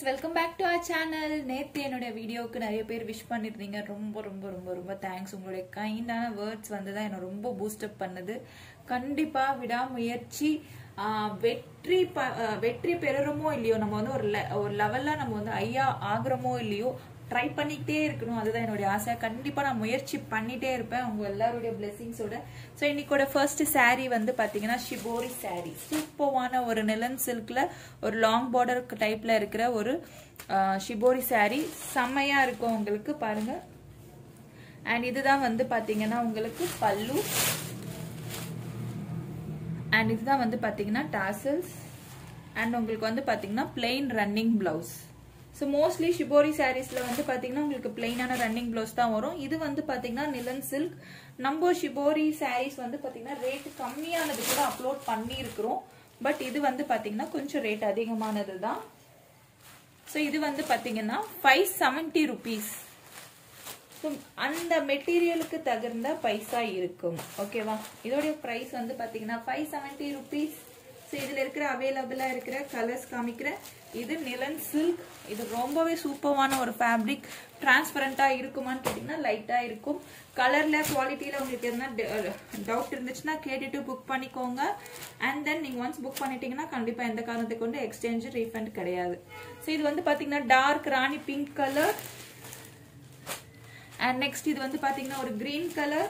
friends welcome back to our channel நேற்று என்னுடைய வீடியோவுக்கு நிறைய பேர் விஷ் பண்ணியிருந்தீங்க ரொம்ப ரொம்ப ரொம்ப ரொம்ப தேங்க்ஸ் உங்களுடைய கைண்டான வேர்ட்ஸ் வந்து தான் என்னை ரொம்ப பூஸ்டப் பண்ணுது கண்டிப்பாக விடாமுயற்சி ஆஹ், வெற்றி ப ஆஹ், வெற்றி பெறுறோமோ இல்லையோ நம்ம வந்து ஒரு le- ஒரு லெவலில் நம்ம வந்து ஐயா ஆகுறோமோ இல்லையோ ட்ரை பண்ணிக்கிட்டே இருக்கணும் அதுதான் என்னுடைய ஆசை கண்டிப்பாக நான் முயற்சி பண்ணிட்டே இருப்பேன் உங்க எல்லாருடைய பிளெஸிங்ஸோட ஸோ இன்னைக்கோட ஃபர்ஸ்ட் saree வந்து பார்த்தீங்கன்னா ஷிபோரி saree சூப்பர்வான ஒரு நிலன் சில்க்ல ஒரு லாங் பார்டர் டைப்ல இருக்கிற ஒரு ஆஹ், ஷிபோரி saree செம்மையா இருக்கும் உங்களுக்கு பாருங்க அண்ட் இதுதான் வந்து பாத்தீங்கன்னா உங்களுக்கு பல்லு அண்ட் இதுதான் வந்து பாத்தீங்கன்னா டாசல்ஸ் அண்ட் உங்களுக்கு வந்து பாத்தீங்கன்னா plain running blouse so mostly shibori சாரீஸ்ல வந்து பாத்தீங்கன்னா உங்களுக்கு பிளெயினான ரன்னிங் பிளவுஸ் தான் வரும் இது வந்து பாத்தீங்கன்னா நிலன் சில்க் நம்ம ஷிபோரி சாரீஸ் வந்து பாத்தீங்கன்னா ரேட் கம்மியானது கூட அப்லோட் பண்ணி இருக்கிறோம் பட் இது வந்து பாத்தீங்கன்னா கொஞ்சம் ரேட் அதிகமானது தான் ஸோ இது வந்து பாத்தீங்கன்னா ஃபைவ் செவன்டி ருபீஸ் So, அந்த மெட்டீரியலுக்கு தகுந்த பைசா இருக்கும் ஓகேவா இதோடைய பிரைஸ் வந்து பாத்தீங்கன்னா ஃபைவ் செவன்டி ருபீஸ் ஸோ இதில் இருக்கிற அவைலபிளாக இருக்கிற கலர்ஸ் காமிக்கிறேன் இது நிலன் சில்க் இது ரொம்பவே சூப்பரான ஒரு ஃபேப்ரிக் டிரான்ஸ்பரண்ட்டாக இருக்குமான்னு கேட்டிங்கன்னா லைட்டாக இருக்கும் கலரில் குவாலிட்டியில் உங்களுக்கு எதனா டவுட் இருந்துச்சுன்னா கேட்டுட்டு புக் பண்ணிக்கோங்க அண்ட் தென் நீங்கள் ஒன்ஸ் புக் பண்ணிட்டீங்கன்னா கண்டிப்பாக எந்த காரணத்தை கொண்டு எக்ஸ்சேஞ்ச் ரீஃபண்ட் கிடையாது ஸோ இது வந்து பார்த்தீங்கன்னா dark rani pink colour and next இது வந்து பாத்தீங்கன்னா ஒரு கிரீன் கலர்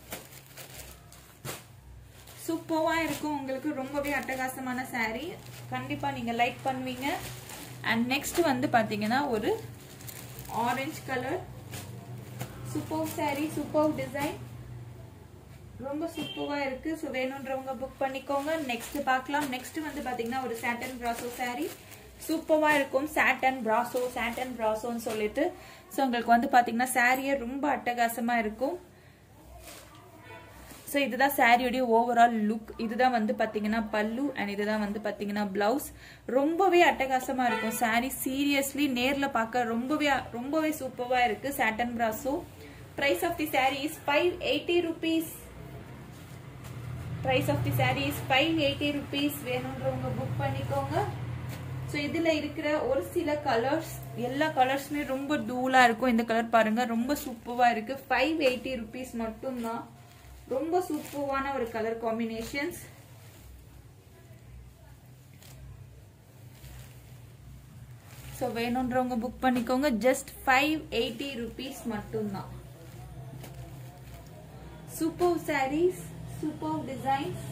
சூப்பர்வா இருக்கும் உங்களுக்கு ரொம்பவே அட்டகாசமான saree கண்டிப்பா நீங்க லைக் பண்ணுவீங்க அண்ட் நெக்ஸ்ட் வந்து பாத்தீங்கன்னா ஒரு orange colour super saree super design ரொம்ப சூப்பரா இருக்கு ஸோ வேணுன்றவங்க புக் பண்ணிக்கோங்க நெக்ஸ்ட் பார்க்கலாம் நெக்ஸ்ட் வந்து பாத்தீங்கன்னா ஒரு சாட்டன் பிராசோ saree சூப்பரா இருக்கும் சாட்டன் பிராசோ சாட்டன் பிராசோன்னு சொல்லிட்டு ஸோ உங்களுக்கு வந்து பாத்தீங்கன்னா சாரியே ரொம்ப அட்டகாசமா இருக்கும் ஸோ இதுதான் சாரியோடைய ஓவரால் லுக் இதுதான் வந்து பாத்தீங்கன்னா பல்லு அண்ட் இதுதான் வந்து பாத்தீங்கன்னா பிளவுஸ் ரொம்பவே அட்டகாசமா இருக்கும் சாரி சீரியஸ்லி நேர்ல பார்க்க ரொம்பவே ரொம்பவே சூப்பரா இருக்கு satin brasso price of the sari is five eighty rupees price of the sari is five eighty rupees வேணுன்றவங்க புக் பண்ணிக்கோங்க ஸோ இதுல இருக்கிற ஒரு சில கலர்ஸ் எல்லா கலர்ஸுமே ரொம்ப டூலா இருக்கும் இந்த கலர் பாருங்க ரொம்ப சூப்பரா இருக்கு ஃபைவ் எயிட்டி ருபீஸ் மட்டும்தான் ரொம்ப சூப்பரான ஒரு கலர் காம்பினேஷன்ஸ் ஸோ வேணுன்றவங்க புக் பண்ணிக்கோங்க ஜஸ்ட் ஃபைவ் எயிட்டி ருபீஸ் மட்டும்தான் super saris super designs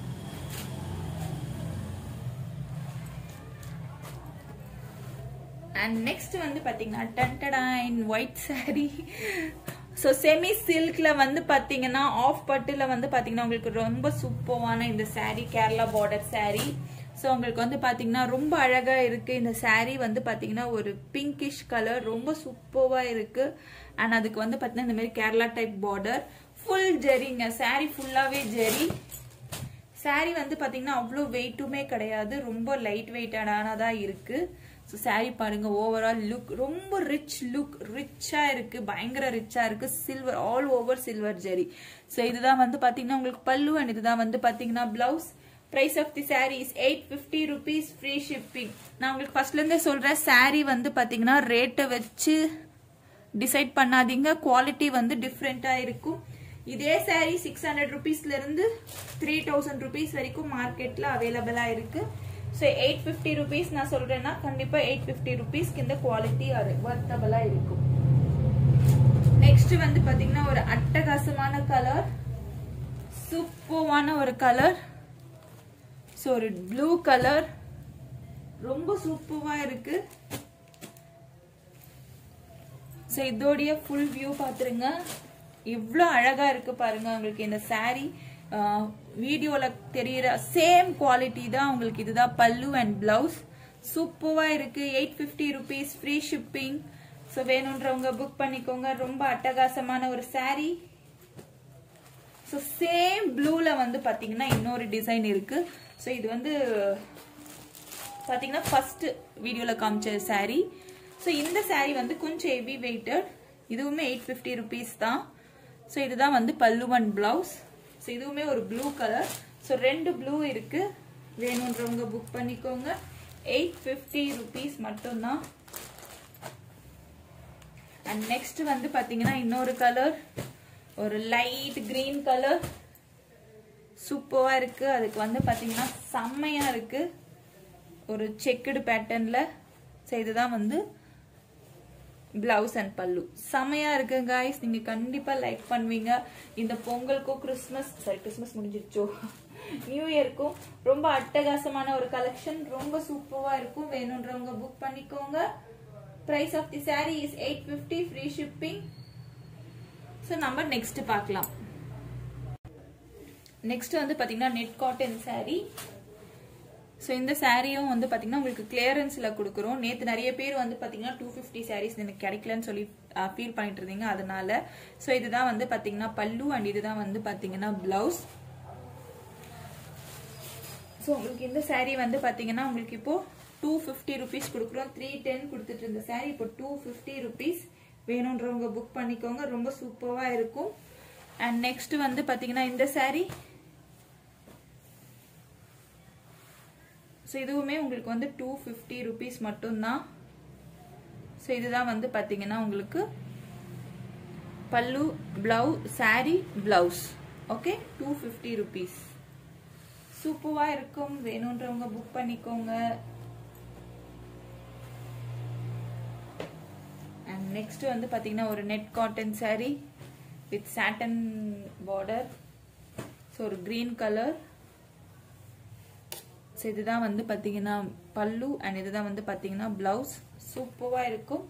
and next வந்து பாத்தீங்கன்னா டன்டடாயின் ஒயிட் saree ஸோ செமி சில்க்ல வந்து பாத்தீங்கன்னா ஆஃப் பட்டுல வந்து பாத்தீங்கன்னா உங்களுக்கு ரொம்ப சூப்பரான இந்த saree Kerala border saree so உங்களுக்கு வந்து பாத்தீங்கன்னா ரொம்ப அழகா இருக்கு இந்த saree வந்து பாத்தீங்கன்னா ஒரு பிங்கிஷ் கலர் ரொம்ப சூப்பரா இருக்கு அண்ட் அதுக்கு வந்து பாத்தீங்கன்னா இந்த மாதிரி கேரளா டைப் பார்டர் ஃபுல் ஜெரிங்க saree ஃபுல்லாவே ஜெரி saree வந்து பாத்தீங்கன்னா அவ்வளோ வெயிட்டுமே கிடையாது ரொம்ப லைட் வெயிட்டடானதா இருக்கு ஸோ saree பாருங்க ஓவரால் லுக் ரொம்ப ரிச் லுக் ரிச்சா இருக்கு பயங்கர ரிச்சா இருக்கு silver all over silver zari so இதுதான் வந்து பாத்தீங்கன்னா உங்களுக்கு பல்லு அண்ட் இதுதான் வந்து பாத்தீங்கன்னா blouse price of the saree is eight fifty rupees free shipping நான் உங்களுக்கு ஃபர்ஸ்ட்ல இருந்தே சொல்றேன் saree வந்து பாத்தீங்கன்னா ரேட்டை வச்சு டிசைட் பண்ணாதீங்க குவாலிட்டி வந்து டிஃப்ரெண்டா இருக்கும் இதே saree சிக்ஸ் ஹண்ட்ரட் ருபீஸ்ல இருந்து த்ரீ தௌசண்ட் ருபீஸ் வரைக்கும் மார்க்கெட்ல அவைலபிளா இருக்கு ஸோ எயிட் ஃபிஃப்டி ருபீஸ் நான் சொல்றேன்னா கண்டிப்பா எயிட் ஃபிஃப்டி ருபீஸ்க்கு இந்த குவாலிட்டி வர்த்தபிளா இருக்கும் நெக்ஸ்ட் வந்து பாத்தீங்கன்னா ஒரு அட்டகாசமான கலர் சூப்பரான ஒரு கலர் ஸோ ஒரு ப்ளூ கலர் ரொம்ப சூப்பரா இருக்கு ஸோ இதோடைய ஃபுல் வியூ பார்த்துருங்க இவ்வளோ அழகா இருக்கு பாருங்க உங்களுக்கு இந்த saree வீடியோல தெரியிற சேம் குவாலிட்டி தான் உங்களுக்கு இதுதான் பல்லு அண்ட் பிளவுஸ் சூப்பரா இருக்கு eight fifty rupees free shipping so வேணுன்றவங்க புக் பண்ணிக்கோங்க ரொம்ப அட்டகாசமான ஒரு saree ஸோ சேம் ப்ளூல வந்து பாத்தீங்கன்னா இன்னொரு டிசைன் இருக்கு ஸோ இது வந்து பாத்தீங்கன்னா ஃபர்ஸ்ட் வீடியோல காமிச்ச saree ஸோ இந்த saree வந்து கொஞ்சம் ஹெவி வெயிட்டட் இதுவுமே எயிட் ஃபிஃப்டி ருபீஸ் தான் ஸோ இதுதான் வந்து பல்லு அண்ட் பிளவுஸ் ஸோ இதுவுமே ஒரு ப்ளூ கலர் ஸோ ரெண்டு ப்ளூ இருக்கு வேணுன்றவங்க புக் பண்ணிக்கோங்க எயிட் ஃபிஃப்டி ருபீஸ் மட்டும்தான் அண்ட் நெக்ஸ்ட் வந்து பாத்தீங்கன்னா இன்னொரு கலர் ஒரு லைட் கிரீன் கலர் சூப்பராக இருக்கு அதுக்கு வந்து பாத்தீங்கன்னா செம்மையா இருக்கு ஒரு செக்குடு பேட்டர்ன்ல ஸோ இதுதான் வந்து பிளவுஸ் அண்ட் பல்லு செமையா இருக்கு காய்ஸ் நீங்க கண்டிப்பா லைக் பண்ணுவீங்க இந்த பொங்கலுக்கும் கிறிஸ்மஸ் சாரி கிறிஸ்மஸ் முடிஞ்சிருச்சோ நியூ இயருக்கும் ரொம்ப அட்டகாசமான ஒரு கலெக்ஷன் ரொம்ப சூப்பரா இருக்கும் வேணுன்றவங்க புக் பண்ணிக்கோங்க price of the sari is eight fifty free shipping so நம்ம நெக்ஸ்ட் பார்க்கலாம் நெக்ஸ்ட் வந்து பாத்தீங்கன்னா நெட் காட்டன் சாரி ஸோ இந்த சாரியும் வந்து பார்த்தீங்கன்னா உங்களுக்கு கிளியரன்ஸில் கொடுக்குறோம் நேற்று நிறைய பேர் வந்து பார்த்தீங்கன்னா டூ ஃபிஃப்டி சாரீஸ் எனக்கு கிடைக்கலன்னு சொல்லி ஃபீல் பண்ணிட்டு இருந்தீங்க அதனால ஸோ இதுதான் வந்து பார்த்தீங்கன்னா பல்லு அண்ட் இதுதான் வந்து பார்த்தீங்கன்னா பிளவுஸ் ஸோ உங்களுக்கு இந்த சாரீ வந்து பார்த்தீங்கன்னா உங்களுக்கு இப்போ டூ ஃபிஃப்டி ருபீஸ் கொடுக்குறோம் த்ரீ டென் கொடுத்துட்டு இருந்த சாரீ இப்போ டூ ஃபிஃப்டி ருபீஸ் வேணுன்றவங்க புக் பண்ணிக்கோங்க ரொம்ப சூப்பராக இருக்கும் அண்ட் நெக்ஸ்ட் வந்து பார்த்தீங்கன்னா இந்த சாரீ ஸோ இதுவுமே உங்களுக்கு வந்து டூ ஃபிஃப்டி ருபீஸ் மட்டும்தான் ஸோ இதுதான் வந்து பார்த்தீங்கன்னா உங்களுக்கு பல்லு பிளவு sorry blouse okay two fifty rupees சூப்பராக இருக்கும் வேணுன்றவங்க புக் பண்ணிக்கோங்க அண்ட் நெக்ஸ்ட் வந்து பார்த்தீங்கன்னா ஒரு net cotton sari with satin border so ஒரு க்ரீன் கலர் ஸோ இதுதான் வந்து பார்த்தீங்கன்னா பல்லு அண்ட் இதுதான் வந்து பார்த்தீங்கன்னா பிளவுஸ் சூப்பராக இருக்கும்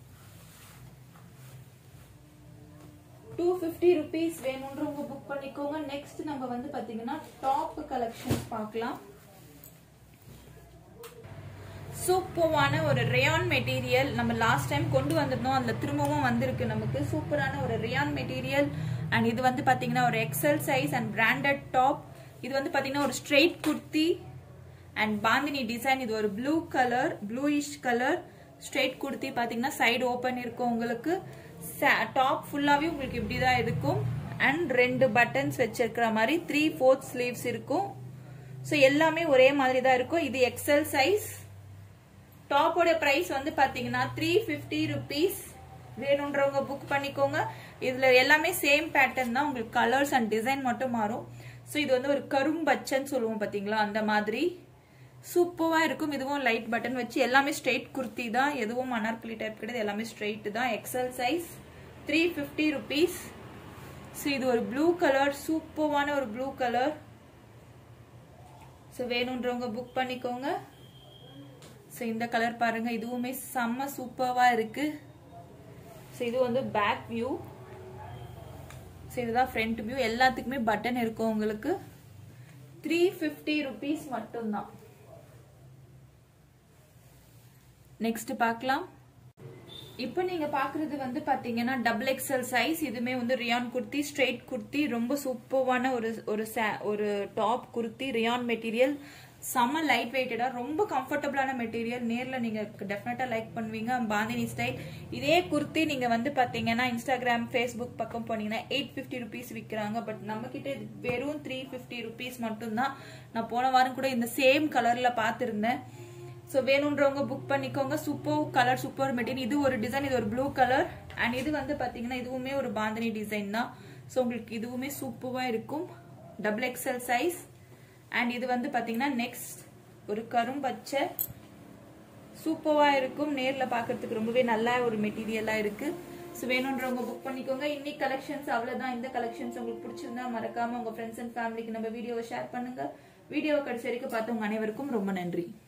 டூ ஃபிஃப்டி ருபீஸ் வேணுன்றவங்க புக் பண்ணிக்கோங்க நெக்ஸ்ட் நம்ம வந்து பார்த்தீங்கன்னா டாப் கலெக்ஷன்ஸ் பார்க்கலாம் சூப்பரான ஒரு ரேயான் மெட்டீரியல் நம்ம லாஸ்ட் டைம் கொண்டு வந்திருந்தோம் அதில் திரும்பவும் வந்திருக்கு நமக்கு சூப்பரான ஒரு ரேயான் மெட்டீரியல் அண்ட் இது வந்து பார்த்தீங்கன்னா ஒரு XL size and branded top இது வந்து பார்த்தீங்கன்னா ஒரு straight kurti and bandhani design இது ஒரு blue colour bluish colour straight kurti பார்த்தீங்கன்னா சைடு ஓப்பன் இருக்கும் உங்களுக்கு டாப் ஃபுல்லாகவே உங்களுக்கு இப்படி தான் இருக்கும் அண்ட் ரெண்டு பட்டன்ஸ் வச்சிருக்கிற மாதிரி த்ரீ ஃபோர்த் ஸ்லீவ்ஸ் இருக்கும் ஸோ எல்லாமே ஒரே மாதிரி தான் இருக்கும் இது எக்ஸல் சைஸ் டாப்போட பிரைஸ் வந்து பாத்தீங்கன்னா த்ரீ ஃபிஃப்டி ருபீஸ் வேணுன்றவங்க புக் பண்ணிக்கோங்க இதுல எல்லாமே சேம் பேட்டர்ன் தான் உங்களுக்கு கலர்ஸ் அண்ட் டிசைன் மட்டும் மாறும் ஸோ இது வந்து ஒரு கரும்பச்சன்னு சொல்லுவோம் பாத்தீங்களா அந்த மாதிரி சூப்பரா இருக்கும் இதுவும் லைட் பட்டன் வச்சு எல்லாமே ஸ்ட்ரெயிட் குர்த்தி தான் எதுவும் அனார்கலி டைப் கிடையாது எல்லாமே ஸ்ட்ரெயிட் தான் XL size three fifty rupees so இது ஒரு ப்ளூ கலர் சூப்பரான ஒரு ப்ளூ கலர் ஸோ வேணுன்றவங்க புக் பண்ணிக்கோங்க ஸோ இந்த கலர் பாருங்க இதுவுமே செம்ம சூப்பராக இருக்கு ஸோ இது வந்து பேக் வியூ ஸோ இதுதான் ஃப்ரண்ட் வியூ எல்லாத்துக்குமே பட்டன் இருக்கும் உங்களுக்கு த்ரீ ஃபிஃப்டி ருபீஸ் மட்டும்தான் நெக்ஸ்ட் பார்க்கலாம் இப்போ நீங்க பாக்குறது வந்து பாத்தீங்கன்னா டபுள் எக்ஸல் சைஸ் இதுமே வந்து ரியான் குர்த்தி ஸ்ட்ரெயிட் குர்த்தி ரொம்ப சூப்பரான ஒரு ஒரு ஒரு டாப் குர்த்தி ரியான் மெட்டீரியல் செம்ம லைட் வெயிட்டடா ரொம்ப கம்ஃபர்டபுளான மெட்டீரியல் நேர்ல நீங்க டெஃபினட்டா லைக் பண்ணுவீங்க பாந்தினி ஸ்டைல் இதே குர்த்தி நீங்க வந்து பாத்தீங்கன்னா இன்ஸ்டாகிராம் ஃபேஸ்புக் பக்கம் போனீங்கன்னா எயிட் ஃபிஃப்டி ருபீஸ் விற்கிறாங்க பட் நம்ம கிட்ட வெறும் த்ரீ ஃபிஃப்டி ருபீஸ் மட்டும்தான் நான் போன வாரம் கூட இந்த சேம் கலர்ல பார்த்துருந்தேன் ஸோ வேணுன்றவங்க புக் பண்ணிக்கோங்க சூப்பர் கலர் சூப்பர் மெட்டீரியல் இது ஒரு டிசைன் இது ஒரு ப்ளூ கலர் அண்ட் இது வந்து பாத்தீங்கன்னா இதுவுமே ஒரு பாந்தினி டிசைன் தான் ஸோ உங்களுக்கு இதுவுமே சூப்பராக இருக்கும் டபுள் எக்ஸல் சைஸ் அண்ட் இது வந்து பாத்தீங்கன்னா நெக்ஸ்ட் ஒரு கரும்பச்சை சூப்பரா இருக்கும் நேர்ல பாக்குறதுக்கு ரொம்பவே நல்ல ஒரு மெட்டீரியலா இருக்கு ஸோ வேணுன்றவங்க புக் பண்ணிக்கோங்க இன்னைக்கு கலெக்ஷன்ஸ் அவ்வளவுதான் இந்த கலெக்ஷன்ஸ் உங்களுக்கு பிடிச்சிருந்தா மறக்காம உங்க ஃப்ரெண்ட்ஸ் அண்ட் ஃபேமிலிக்கு நம்ம வீடியோவை ஷேர் பண்ணுங்க வீடியோவை கடைசி வரைக்கும் பார்த்தவங்க அனைவருக்கும் ரொம்ப நன்றி